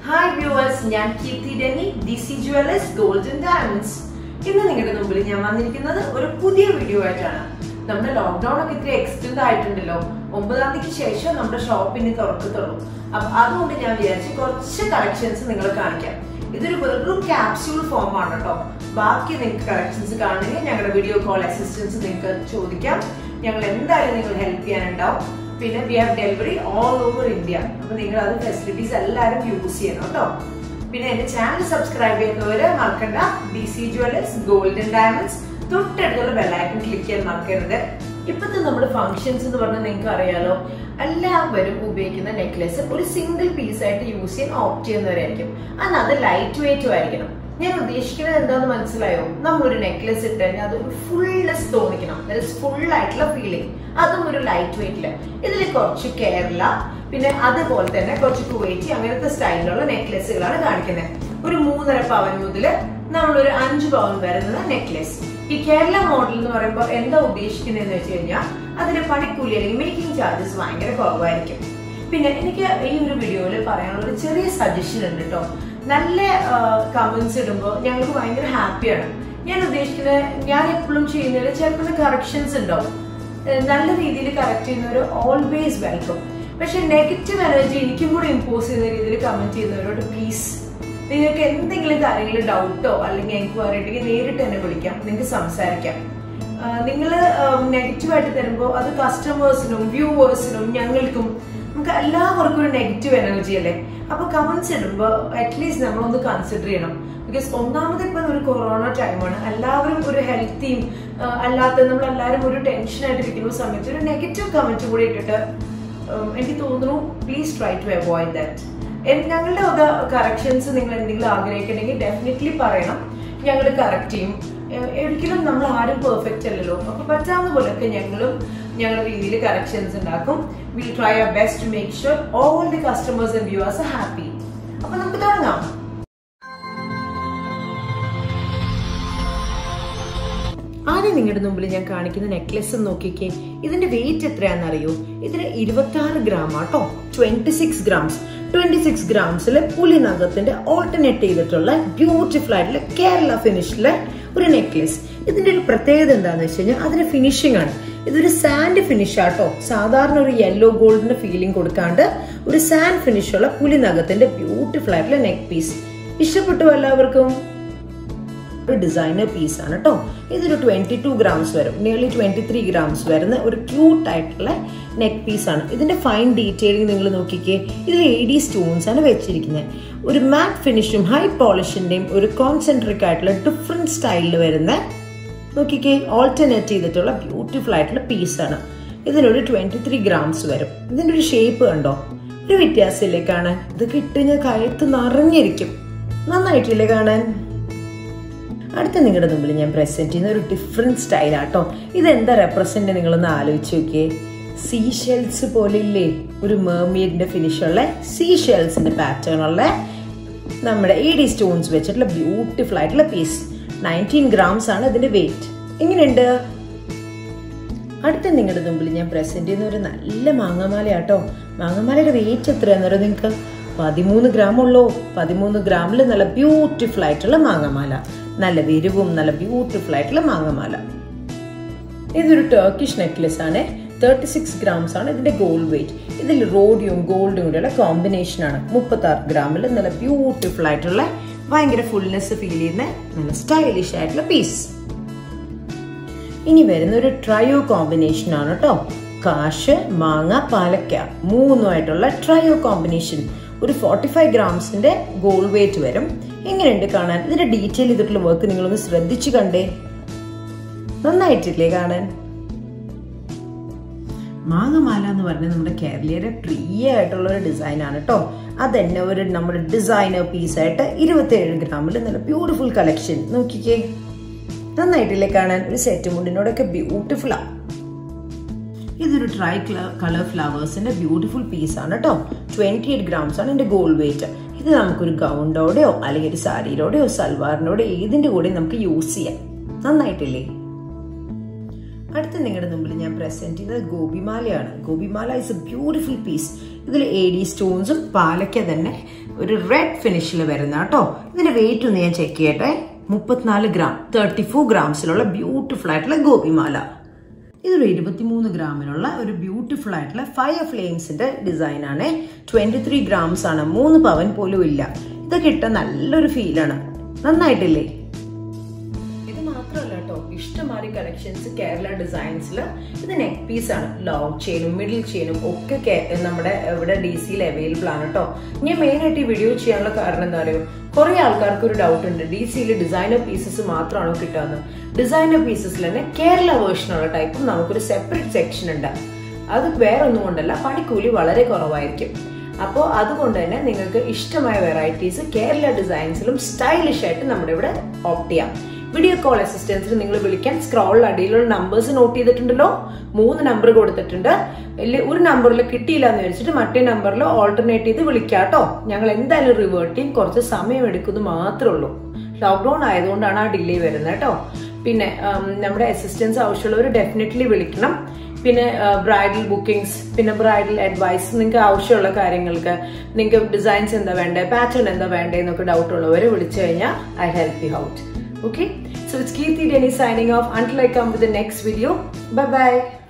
Hi viewers ഞാൻ Keerthi Denny D C jewellers golden diamonds ഇന്ന് നിങ്ങളുടെ മുമ്പിൽ ഞാൻ വന്നിരിക്കുന്നത് ഒരു പുതിയ വീഡിയോ ആയിട്ടാണ് നമ്മുടെ ലോക്ക്ഡൌൺ ഒക്കെ ഇത്തിരി എക്സ്റ്റെൻഡ് ആയിട്ടുണ്ടല്ലോ ഒമ്പതാം തീയതിക്ക് ശേഷം നമ്മുടെ ഷോപ്പിന് തുറക്കത്തുള്ളൂ അപ്പൊ അതുകൊണ്ട് ഞാൻ വിചാരിച്ചു കുറച്ച് കളക്ഷൻസ് നിങ്ങൾ കാണിക്കാം ഇതൊരു വെറും ക്യാപ്സ്യൂൾ ഫോം ആണ് കേട്ടോ ബാക്കി നിങ്ങൾക്ക് കളക്ഷൻസ് കാണണമെങ്കിൽ ഞങ്ങളുടെ വീഡിയോ കോൾ അസിസ്റ്റൻസ് നിങ്ങൾക്ക് ചോദിക്കാം ഞങ്ങൾ എന്തായാലും നിങ്ങൾ ഹെൽപ്പ് ചെയ്യാനുണ്ടാവും പിന്നെ we have delivery all over India അപ്പൊ നിങ്ങൾ അത് ഫെസിലിറ്റീസ് എല്ലാവരും യൂസ് ചെയ്യണം കേട്ടോ പിന്നെ എന്റെ ചാനൽ സബ്സ്ക്രൈബ് ചെയ്യുന്നവര് മറക്കണ്ട D C jewellers golden diamonds തൊട്ടടുത്തുള്ള ബെല്ലൈക്കൺ ക്ലിക്ക് ചെയ്യാൻ മറക്കരുത് ഇപ്പോഴത്തെ നമ്മുടെ ഫംഗ്ഷൻസ് എന്ന് പറഞ്ഞാൽ നിങ്ങൾക്ക് അറിയാലോ എല്ലാവരും ഉപയോഗിക്കുന്ന നെക്ലെസ് ഒരു സിംഗിൾ പീസ് ആയിട്ട് യൂസ് ചെയ്യാൻ ഓപ്റ്റ് ചെയ്യുന്നവരായിരിക്കും എന്നാൽ അത് ലൈറ്റ് വെയിറ്റും ആയിരിക്കണം ഞാൻ ഉദ്ദേശിക്കുന്നത് എന്താന്ന് മനസ്സിലായോ നമ്മൾ ഒരു നെക്ലെസ് ഇട്ട് കഴിഞ്ഞാൽ അതൊരു ഫുൾനെസ് തോന്നിക്കണം ഫുൾ ആയിട്ടുള്ള ഫീലിംഗ് അതും ഒരു ലൈറ്റ് വെയിറ്റില് ഇതിൽ കുറച്ച് കേരള പിന്നെ അതുപോലെ തന്നെ കുറച്ച് കുവൈറ്റി അങ്ങനത്തെ സ്റ്റൈലിലുള്ള നെക്ലെസുകളാണ് കാണിക്കുന്നത് ഒരു മൂന്നര പവൻ മുതല് നമ്മളൊരു അഞ്ച് പവൻ വരുന്ന നെക്ലെസ് ഈ കേരള മോഡൽ എന്ന് പറയുമ്പോൾ എന്താ ഉദ്ദേശിക്കുന്നതെന്ന് വെച്ച് കഴിഞ്ഞാൽ അതിന്റെ പണിക്കൂലി അല്ലെങ്കിൽ മേക്കിംഗ് ചാർജസ് ഭയങ്കര കുറവായിരിക്കും പിന്നെ എനിക്ക് ഈ ഒരു വീഡിയോയിൽ പറയാനുള്ള ഒരു ചെറിയ സജഷൻ ഉണ്ട് കേട്ടോ നല്ല കമന്റ്സ് ഇടുമ്പോൾ ഞങ്ങൾക്ക് ഭയങ്കര ഹാപ്പിയാണ് ഞാൻ ഉദ്ദേശിക്കുന്നത് ഞാൻ എപ്പോഴും ചെയ്യുന്നതിൽ ചിലപ്പോൾ കറക്ഷൻസ് ഉണ്ടാവും നല്ല രീതിയിൽ കറക്റ്റ് ചെയ്യുന്നവർ ഓൾവേസ് വെൽക്കം പക്ഷെ നെഗറ്റീവ് എനർജി എനിക്കും കൂടെ ഇമ്പോസ് ചെയ്യുന്ന രീതിയിൽ കമന്റ് ചെയ്യുന്നവരോട് പ്ലീസ് നിങ്ങൾക്ക് എന്തെങ്കിലും കാര്യങ്ങൾ ഡൗട്ടോ അല്ലെങ്കിൽ എൻക്വയറി ഉണ്ടെങ്കിൽ നേരിട്ട് എന്നെ വിളിക്കാം നിങ്ങൾക്ക് സംസാരിക്കാം നിങ്ങൾ നെഗറ്റീവായിട്ട് തരുമ്പോൾ അത് കസ്റ്റമേഴ്സിനും വ്യൂവേഴ്സിനും ഞങ്ങൾക്കും നമുക്ക് എല്ലാവർക്കും ഒരു നെഗറ്റീവ് എനർജി അല്ലേ അപ്പൊ കമന്റ്സ് ഇടുമ്പോൾ അറ്റ്ലീസ്റ്റ് നമ്മളൊന്ന് കൺസിഡർ ചെയ്യണം ബിക്കോസ് ഒന്നാമത് ഇപ്പൊ ഒരു കൊറോണ ടൈമാണ് എല്ലാവരും ഒരു ഹെൽത്തിയും അല്ലാത്ത നമ്മൾ എല്ലാവരും ഒരു ടെൻഷനായിട്ട് ഇരിക്കുന്ന സമയത്ത് ഒരു നെഗറ്റീവ് കമന്റ് കൂടി ഇട്ടിട്ട് എനിക്ക് തോന്നുന്നു please try to avoid that ഞങ്ങളുടെ വക കറക്ഷൻസ് നിങ്ങൾ എന്തെങ്കിലും ആഗ്രഹിക്കണമെങ്കിൽ ഡെഫിനറ്റ്ലി പറയണം ഞങ്ങൾ കറക്റ്റ് ചെയ്യും ഒരിക്കലും നമ്മൾ ആരും പെർഫെക്റ്റ് അല്ലല്ലോ അപ്പൊ പറ്റാവുന്ന പോലെയൊക്കെ ഞങ്ങളും ഞങ്ങളുടെ രീതിയിൽ കറക്ഷൻസ് ഉണ്ടാക്കും will try our best to make sure all the customers and viewers are happy അപ്പൊ നമുക്ക് തുടങ്ങാം ആദ്യം നിങ്ങളുടെ മുമ്പിൽ ഞാൻ കാണിക്കുന്ന നെക്ലെസ് നോക്കിക്കേ ഇതിന്റെ വെയിറ്റ് എത്രയാണെന്നറിയോ ഇതിന് ഇരുപത്തി ആറ് ഗ്രാം ആട്ടോ twenty six grams twenty six ഗ്രാംസിലെ പുലിനകത്തിന്റെ ഓൾട്ടർനേറ്റ് ചെയ്തിട്ടുള്ള ബ്യൂട്ടിഫുൾ ആയിട്ടുള്ള കേരള ഫിനിഷിലെ ഒരു നെക്ലെസ് ഇതിന്റെ ഒരു പ്രത്യേകത എന്താണെന്ന് വെച്ച് കഴിഞ്ഞാൽ അതിന്റെ ഫിനിഷിംഗ് ആണ് ഇതൊരു സാൻഡ് ഫിനിഷ് ആട്ടോ സാധാരണ ഒരു യെല്ലോ ഗോൾഡിന്റെ ഫീലിംഗ് കൊടുക്കാണ്ട് ഒരു സാൻഡ് ഫിനിഷ് ഉള്ള പുലിനകത്തിന്റെ ബ്യൂട്ടിഫുൾ ആയിട്ടുള്ള നെക്ക് പീസ് ഇഷ്ടപ്പെട്ടു എല്ലാവർക്കും ഒരു ഡിസൈനർ പീസ് ആണ് കേട്ടോ ഇതൊരു ട്വന്റി ടു ഗ്രാംസ് വരും നിയർലി ട്വന്റി ത്രീ ഗ്രാംസ് വരുന്ന ഒരു ക്യൂട്ട് ആയിട്ടുള്ള നെക്ക് പീസ് ആണ് ഇതിന്റെ ഫൈൻ ഡീറ്റെയിലിംഗ് നിങ്ങൾ നോക്കിക്കേ ഇതിൽ എ ഡി സ്റ്റോൺസ് ആണ് വെച്ചിരിക്കുന്നത് ഒരു മാറ്റ് ഫിനിഷും ഹൈ പോളിഷിന്റെയും ഒരു കോൺസെൻട്രിക് ആയിട്ടുള്ള ഡിഫറെന്റ് സ്റ്റൈലിൽ വരുന്ന നോക്കിക്കേ ഓൾട്ടർനേറ്റ് ചെയ്തിട്ടുള്ള ബ്യൂട്ടിഫുൾ ആയിട്ടുള്ള പീസാണ് ഇതിനൊരു ട്വന്റി ത്രീ ഗ്രാംസ് വരും ഇതിന്റെ ഒരു ഷേപ്പ് കണ്ടോ ഒരു വ്യത്യാസമില്ലേ കാണാൻ ഇത് കിട്ടുന്ന കഴുത്ത് നിറഞ്ഞിരിക്കും നന്നായിട്ടില്ലേ കാണാൻ അടുത്ത നിങ്ങളുടെ മുമ്പിൽ ഞാൻ പ്രസന്റ് ചെയ്യുന്ന ഒരു ഡിഫറെന്റ് സ്റ്റൈലാട്ടോ ഇതെന്താ റെപ്രസെന്റ് നിങ്ങളൊന്ന് ആലോചിച്ച് നോക്കിയേ സീ ഷെൽസ് പോലെ ഇല്ലേ ഒരു മേർമീഡിന്റെ ഫിനിഷുള്ള സീ ഷെൽസിന്റെ പാറ്റേൺ ഉള്ള നമ്മുടെ എ ഡി സ്റ്റോൺസ് വെച്ചിട്ടുള്ള ബ്യൂട്ടിഫുൾ ആയിട്ടുള്ള പീസ് നയൻറ്റീൻ ഗ്രാംസ് ആണ് ഇതിന്റെ വെയിറ്റ് എങ്ങനെയുണ്ട് അടുത്ത നിങ്ങളുടെ മുമ്പിൽ ഞാൻ പ്രസന്റ് ചെയ്യുന്ന ഒരു നല്ല മാങ്ങാമാലയാട്ടോ മാങ്ങാമാലയുടെ വെയിറ്റ് എത്രയാണെന്നറിയോ നിങ്ങൾക്ക് പതിമൂന്ന് ഗ്രാം ഉള്ളൂ പതിമൂന്ന് ഗ്രാമിൽ നല്ല ബ്യൂട്ടിഫുൾ ആയിട്ടുള്ള മാങ്ങമാല നല്ല വിരിവും നല്ല ബ്യൂട്ടിഫുൾ ആയിട്ടുള്ള മാങ്ങമാല ഇതൊരു ടർക്കിഷ് നെക്ലെസ് ആണ് തേർട്ടി സിക്സ് ഗ്രാംസ് ആണ് ഇതിന്റെ ഗോൾഡ് വെയിറ്റ് ഇതിൽ റോഡിയും ഗോൾഡും കൂടെയുള്ള കോമ്പിനേഷൻ ആണ് മുപ്പത്തി ആറ് ഗ്രാമിൽ നല്ല ബ്യൂട്ടിഫുൾ ആയിട്ടുള്ള ഭയങ്കര ഫുൾനെസ് ഫീൽ ചെയ്യുന്ന നല്ല സ്റ്റൈലിഷ് ആയിട്ടുള്ള പീസ് ഇനി വരുന്ന ഒരു ട്രയോ കോമ്പിനേഷൻ ആണ് കേട്ടോ കാശ് മാങ്ങ പാലക്ക മൂന്നുമായിട്ടുള്ള ട്രയോ കോമ്പിനേഷൻ ഒരു ഫോർട്ടി ഫൈവ് ഗ്രാംസിന്റെ ഗോൾഡ് വെയിറ്റ് വരും എങ്ങനെയുണ്ട് കാണാൻ ഇതിന്റെ ഡീറ്റെയിൽ ചെയ്തിട്ടുള്ള വർക്ക് നിങ്ങളൊന്ന് ശ്രദ്ധിച്ചു കണ്ടേ നന്നായിട്ടില്ലേ കാണാൻ മാങ്ങമാല എന്ന് പറഞ്ഞാൽ നമ്മുടെ കേരളീയരെ പ്രിയ ആയിട്ടുള്ള ഒരു ഡിസൈൻ ആണ് കേട്ടോ അതന്നെ ഒരു നമ്മുടെ ഡിസൈനർ പീസായിട്ട് ഇരുപത്തിയേഴ് ഗ്രാമിൽ നല്ല ബ്യൂട്ടിഫുൾ കളക്ഷൻ നോക്കിക്കേ നന്നായിട്ടില്ലേ കാണാൻ ഒരു സെറ്റ് മുണ്ടിനോടൊക്കെ ബ്യൂട്ടിഫുള്ളാ ഇതൊരു ട്രൈ കളർ ഫ്ലവേഴ്സിന്റെ ബ്യൂട്ടിഫുൾ പീസ് ആണ് കേട്ടോ ട്വന്റി എയ്റ്റ് ഗ്രാംസ് ആണ് എന്റെ ഗോൾഡ് വെയിറ്റ് ഇത് നമുക്കൊരു ഗൗണ്ടോടെയോ അല്ലെങ്കിൽ ഒരു സാരിയിലോടെയോ സൽവാറിനോടെയോ ഏതിന്റെ കൂടെ നമുക്ക് യൂസ് ചെയ്യാം നന്നായിട്ടില്ലേ അടുത്ത നിങ്ങളുടെ മുമ്പിൽ ഞാൻ പ്രസന്റ് ചെയ്യുന്നത് ഗോപിമാലയാണ് ഗോപിമാല ഇസ് എ ബ്യൂട്ടിഫുൾ പീസ് ഇതിൽ എ ഡി സ്റ്റോൺസും പാലക്ക തന്നെ ഒരു റെഡ് ഫിനിഷിൽ വരുന്ന കേട്ടോ ഇതിന്റെ വെയിറ്റ് ഒന്ന് ഞാൻ ചെക്ക് ചെയ്യട്ടെ മുപ്പത്തിനാല് ഗ്രാം തേർട്ടി ഫോർ ഗ്രാംസിലുള്ള ബ്യൂട്ടിഫുൾ ആയിട്ടുള്ള ഗോപിമാല ഇതൊരു ഇരുപത്തിമൂന്ന് ഗ്രാമിനുള്ള ഒരു ബ്യൂട്ടിഫുൾ ആയിട്ടുള്ള ഫയർ ഫ്ലെയിംസിന്റെ ഡിസൈൻ ആണ് ട്വന്റി ത്രീ ഗ്രാംസ് ആണ് മൂന്ന് പവൻ പോലും ഇല്ല ഇതൊക്കെ ഇട്ട നല്ലൊരു ഫീലാണ് നന്നായിട്ടില്ലേ ഇത് മാത്രമല്ല കേട്ടോ ഇഷ്ടമാതിരി കളക്ഷൻസ് കേരള ഡിസൈൻസിൽ ഇത് നെക്ക് പീസ് ആണ് ലോങ് ചെയിനും മിഡിൽ ചെയിനും ഒക്കെ കേ- നമ്മുടെ ഇവിടെ ഡി സിയിൽ അവൈലബിൾ ആണ് കേട്ടോ ഞാൻ മെയിൻ ആയിട്ട് ഈ വീഡിയോ ചെയ്യാനുള്ള കാരണം എന്താ പറയുക കുറെ ആൾക്കാർക്ക് ഒരു ഡൗട്ട് ഉണ്ട് ഡി സിയിൽ ഡിസൈനർ പീസസ് മാത്രമാണോ കിട്ടാന്ന് ഡിസൈനർ പീസസിൽ തന്നെ കേരള വേർഷനുള്ള ടൈപ്പും നമുക്കൊരു സെപ്പറേറ്റ് സെക്ഷൻ ഉണ്ട് അത് വേറെ ഒന്നും കൊണ്ടല്ല പണിക്കൂലി വളരെ കുറവായിരിക്കും അപ്പോൾ അതുകൊണ്ട് തന്നെ നിങ്ങൾക്ക് ഇഷ്ടമായ വെറൈറ്റീസ് കേരള ഡിസൈൻസിലും സ്റ്റൈലിഷ് ആയിട്ട് നമ്മുടെ ഇവിടെ ഓപ്റ്റ് ചെയ്യാം വീഡിയോ കോൾ അസിസ്റ്റൻസിന് നിങ്ങൾ വിളിക്കാൻ സ്ക്രോളിൽ അടിയിലുള്ള നമ്പേഴ്സ് നോട്ട് ചെയ്തിട്ടുണ്ടല്ലോ മൂന്ന് നമ്പർ കൊടുത്തിട്ടുണ്ട് ഇതിൽ ഒരു നമ്പറിൽ കിട്ടിയില്ല എന്ന് വെച്ചിട്ട് മറ്റേ നമ്പറിൽ ഓൾട്ടർനേറ്റ് ചെയ്ത് വിളിക്കാം കേട്ടോ ഞങ്ങൾ എന്തായാലും റിവേർട്ട് ചെയ്യും കുറച്ച് സമയം എടുക്കുന്നത് മാത്രമേ ഉള്ളൂ ലോക്ക്ഡൌൺ ആയതുകൊണ്ടാണ് ആ ഡിലേ വരുന്നത് കേട്ടോ പിന്നെ ഉം, നമ്മുടെ അസിസ്റ്റൻസ് ആവശ്യമുള്ളവർ ഡെഫിനറ്റ്ലി വിളിക്കണം പിന്നെ ബ്രൈഡൽ ബുക്കിംഗ്സ് പിന്നെ ബ്രൈഡൽ അഡ്വൈസ് നിങ്ങൾക്ക് ആവശ്യമുള്ള കാര്യങ്ങൾക്ക് നിങ്ങൾക്ക് ഡിസൈൻസ് എന്താ വേണ്ടേ പാറ്റേൺ എന്താ വേണ്ടേ എന്നൊക്കെ ഡൗട്ട് ഉള്ളവരെ വിളിച്ചു കഴിഞ്ഞാൽ I help you out Okay, so it's Kirti Denny signing off. Until I come with the next video, bye bye.